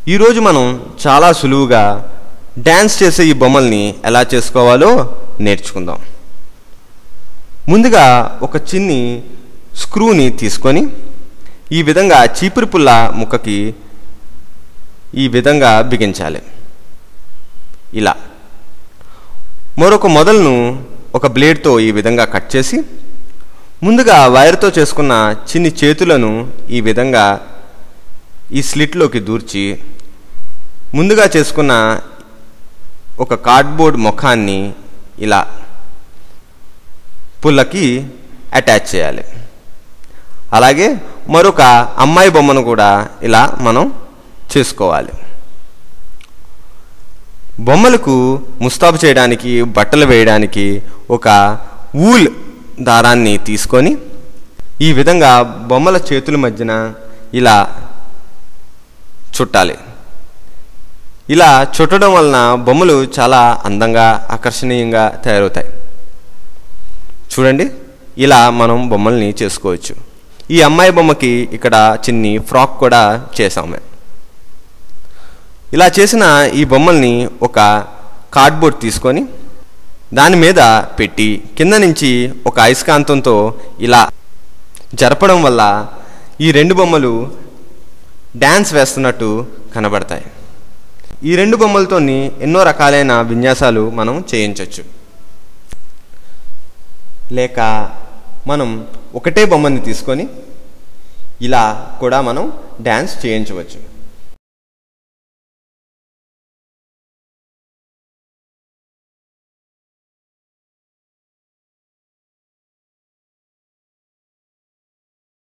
ఈరోజు మనం చాలా సులువుగా డ్యాన్స్ చేసే ఈ బొమ్మల్ని ఎలా చేసుకోవాలో నేర్చుకుందాం ముందుగా ఒక చిన్ని స్క్రూని తీసుకొని ఈ విధంగా చీపురు పుల్ల ముక్కకి ఈ విధంగా బిగించాలి ఇలా మరొక మొదలను ఒక బ్లేడ్తో ఈ విధంగా కట్ చేసి ముందుగా వైర్తో చేసుకున్న చిన్ని చేతులను ఈ విధంగా ఈ స్లిట్లోకి దూర్చి ముందుగా చేసుకున్న ఒక కార్డ్బోర్డ్ ముఖాన్ని ఇలా పుల్లకి అటాచ్ చేయాలి అలాగే మరొక అమ్మాయి బొమ్మను కూడా ఇలా మనం చేసుకోవాలి బొమ్మలకు ముస్తాబు చేయడానికి బట్టలు వేయడానికి ఒక ఊల్ దారాన్ని తీసుకొని ఈ విధంగా బొమ్మల చేతుల మధ్యన ఇలా చుట్టాలి ఇలా చుట్టడం వలన బొమ్మలు చాలా అందంగా ఆకర్షణీయంగా తయారవుతాయి చూడండి ఇలా మనం బొమ్మల్ని చేసుకోవచ్చు ఈ అమ్మాయి బొమ్మకి ఇక్కడ చిన్ని ఫ్రాక్ కూడా చేసాము ఇలా చేసిన ఈ బొమ్మల్ని ఒక కార్డ్బోర్డ్ తీసుకొని దాని మీద పెట్టి కింద నుంచి ఒక అయస్కాంతంతో ఇలా జరపడం వల్ల ఈ రెండు బొమ్మలు డ్యాన్స్ వేస్తున్నట్టు కనబడతాయి ఈ రెండు బొమ్మలతోని ఎన్నో రకాలైన విన్యాసాలు మనం చేయించవచ్చు లేక మనం ఒకటే బొమ్మని తీసుకొని ఇలా కూడా మనం డ్యాన్స్ చేయించవచ్చు